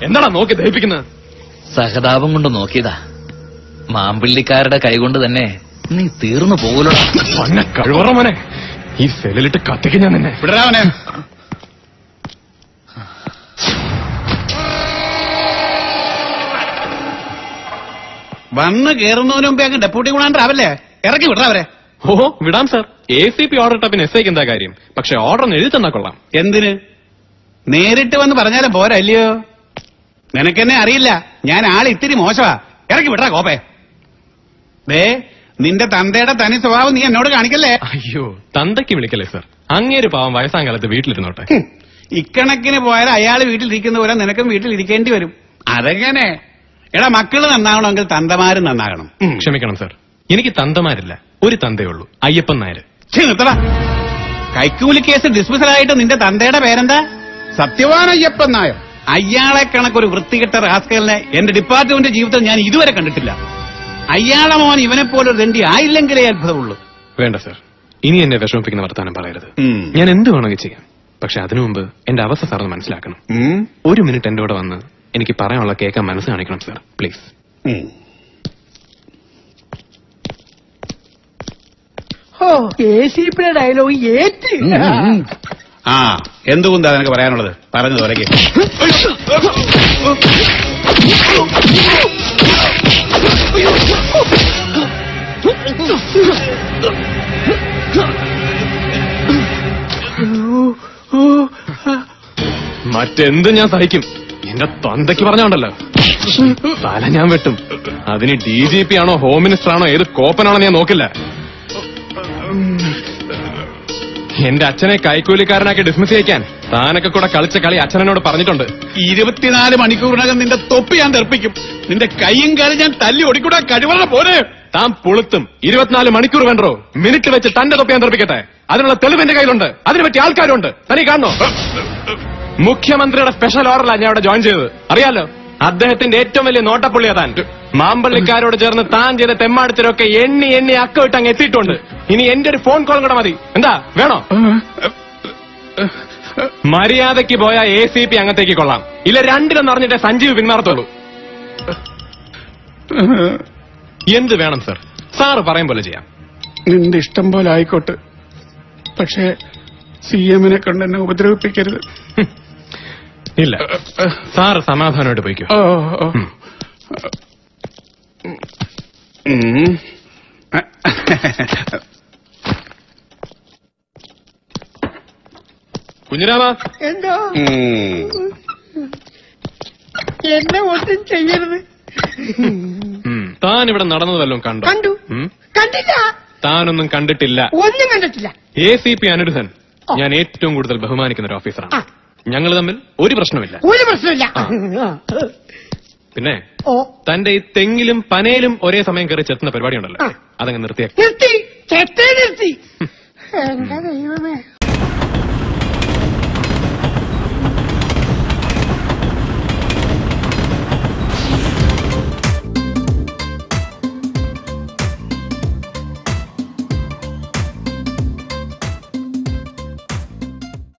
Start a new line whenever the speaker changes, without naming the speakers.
എന്താടാ നോക്കി ദഹിപ്പിക്കുന്നത്
സഹതാപം കൊണ്ട് നോക്കിയതാ മാമ്പിള്ളിക്കാരുടെ കൈകൊണ്ട് തന്നെ നീ തീർന്നു പോകലോടാ
പന്ന കഴിവറ മോനെ ഈ സെല്ലിലിട്ട് കത്തിക്ക് ഞാൻ നിന്നെ
വിടരാവനെ വന്ന് കേറുന്നതിന് മുമ്പേ അങ്ങ് ഡെപ്യൂട്ടി ഗുണാണ്ടാവല്ലേ ഇറക്കി വിടറാവരെ
ഓ വിടാം sir A C P order ഇട്ട പിന്നെ എസ് ഐക്ക് എന്താ കാര്യം പക്ഷെ ഓർഡർ ഒന്ന് എഴുതി തന്നാ കൊള്ളാം
എന്തിന് നേരിട്ട് വന്ന് പറഞ്ഞാലും പോരാ അല്ലയോ നിനക്കെന്നെ അറിയില്ല ഞാൻ ആൾ ഇത്തിരി മോശമാ ഇറക്കി വിടറാ കോപ്പേ ദേ നിന്റെ തന്തയുടെ തനി സ്വഭാവം നീ എന്നോട് കാണിക്കല്ലേ
അയ്യോ തന്തയ്ക്ക് വിളിക്കല്ലേ സാർ അങ്ങേര് പാവം വയസ്സാം കാലത്ത് വീട്ടിലിരുന്നോട്ടെ
ഹും, ഇക്കണക്കിന് പോയാൽ അയാൾ വീട്ടിലിരിക്കുന്ന പോലെ നിനക്കും വീട്ടിൽ ഇരിക്കേണ്ടി വരും അതെങ്ങനെ എടാ മക്കള് നന്നാവണമെങ്കിൽ തന്തമാരും നന്നാകണം ഉം.
ക്ഷമിക്കണം സാർ എനിക്ക് തന്തമാരില്ല ഒരു തന്തേ ഉള്ളൂ അയ്യപ്പൻ നായർ
ഛെ, നിർത്തടാ കൈക്കൂലി കേസ് ഡിസ്മിസൽ ആയിട്ട് നിന്റെ തന്തയുടെ പേരെന്താ സത്യവാൻ അയ്യപ്പൻ നായർ അയാളെ കണക്കൊരു വൃത്തികെട്ട റാസ്കലിനെ എന്റെ ഡിപ്പാർട്ട്മെന്റ് ജീവിതത്തിൽ ഞാൻ ഇതുവരെ കണ്ടിട്ടില്ല അയാളെ മോൻ ഇവനെ പോലൊരു ദണ്ഡി ആയില്ലെങ്കിലേ അത്ഭുതമുള്ളൂ
വേണ്ട സാർ ഇനി എന്നെ വിഷമിപ്പിക്കുന്ന വർത്താനം പറയരുത്
ഉം.
ഞാൻ എന്ത് വേണമെങ്കിൽ ചെയ്യാം പക്ഷെ അതിനു മുമ്പ് എന്റെ അവസ്ഥ സാർ ഒന്ന് മനസ്സിലാക്കണം
ഉം.
ഒരു മിനിറ്റ് എന്റെ കൂടെ വന്ന് എനിക്ക് പറയാനുള്ള കേൾക്കാൻ മനസ്സ് കാണിക്കണം സാർ പ്ലീസ്
ഉം.
ഓ എ സി പിയുടെ ഡയലോഗ് ഏറ്റ്
ആ എന്തുകൊണ്ടാ നിനക്ക് പറയാനുള്ളത് പറഞ്ഞു തുറക്കെ
മറ്റെന്ത് ഞാൻ സഹിക്കും എന്റെ തൊന്തയ്ക്ക് പറഞ്ഞോണ്ടല്ലോ തല ഞാൻ വെട്ടും അതിന് ഡി ജി പി ആണോ ഹോം മിനിസ്റ്റർ ആണോ ഏത് കോപ്പനാണോ ഞാൻ നോക്കില്ല എന്റെ അച്ഛനെ കൈക്കൂലിക്കാരനാക്കി ഡിസ്മിസ് ചെയ്യിക്കാൻ താനൊക്കെ കൂടെ കളിച്ച കളി അച്ഛനോട് പറഞ്ഞിട്ടുണ്ട്
ഇരുപത്തിനാല് മണിക്കൂറിനകം നിന്റെ തൊപ്പി ഞാൻ തെറിപ്പിക്കും നിന്റെ കൈയും കാലും ഞാൻ തല്ലി ഒടിക്കൂടാ കഴിവറ പോലെ
താൻ പുളുത്തും ഇരുപത്തിനാല് മണിക്കൂർ വേണ്ടോ മിനിറ്റ് വെച്ച് തന്റെ തൊപ്പി ഞാൻ തെറിപ്പിക്കട്ടെ അതിനുള്ള തെളിവ് എന്റെ കയ്യിലുണ്ട് അതിനെ പറ്റി ആൾക്കാരുണ്ട് തനി കാണണോ മുഖ്യമന്ത്രിയുടെ സ്പെഷ്യൽ ഓർഡറിലാണ് ഞാൻ അവിടെ ജോയിൻ ചെയ്തത് അറിയാലോ അദ്ദേഹത്തിന്റെ ഏറ്റവും വലിയ നോട്ടപ്പുള്ളിയാ താൻ മാമ്പള്ളിക്കാരോട് ചേർന്ന് താൻ ചെയ്ത തെമ്മാടത്തിലൊക്കെ എണ്ണി എണ്ണി അക്ക വിട്ട് അങ്ങ് എത്തിയിട്ടുണ്ട് ഇനി എന്റെ ഒരു ഫോൺ കോൾ കൂടെ മതി എന്താ വേണോ മര്യാദയ്ക്ക് പോയ എ സി പി അങ്ങത്തേക്ക് കൊള്ളാം ഇല്ല രണ്ടിലും അറിഞ്ഞിട്ടേ സഞ്ജീവ് പിന്മാറത്തുള്ളൂ എന്ത് വേണം സർ സാറ് പറയും പോലെ ചെയ്യാം
നിന്റെ ഇഷ്ടം പോലെ ആയിക്കോട്ടെ പക്ഷേ സി എമ്മിനെ കൊണ്ട് എന്നെ ഉപദ്രവിപ്പിക്കരുത്
ഇല്ല സാറ് സമാധാനമായിട്ട് പോയിക്കോ
ഓ, ഓ. ഉം.
കുഞ്ഞിരാമ
എന്തോ
ഉം.
എന്നെ ഒന്നും ചെയ്യരുത്
ഉം. താൻ ഇവിടെ നടന്നത് വല്ലതും കണ്ടോ
കണ്ടു
ഉം?
കണ്ടില്ല
താനൊന്നും കണ്ടിട്ടില്ല
ഒന്നും കണ്ടിട്ടില്ല
എ സി പി അനിരുദ്ധൻ ഞാൻ ഏറ്റവും കൂടുതൽ ബഹുമാനിക്കുന്ന ഒരു ഓഫീസറാണ്
ആ.
ഞങ്ങൾ തമ്മിൽ ഒരു പ്രശ്നമില്ല
ഒരു പ്രശ്നമില്ല
പിന്നെ
ഓ
തന്റെ ഈ തെങ്ങിലും പനയിലും ഒരേ സമയം കയറി ചെത്തുന്ന പരിപാടി ഉണ്ടല്ലോ
ആ.
അതങ്ങ് നിർത്തിയാ
നിർത്തി ചെത്തേ നിർത്തി എന്റെ ദൈവമേ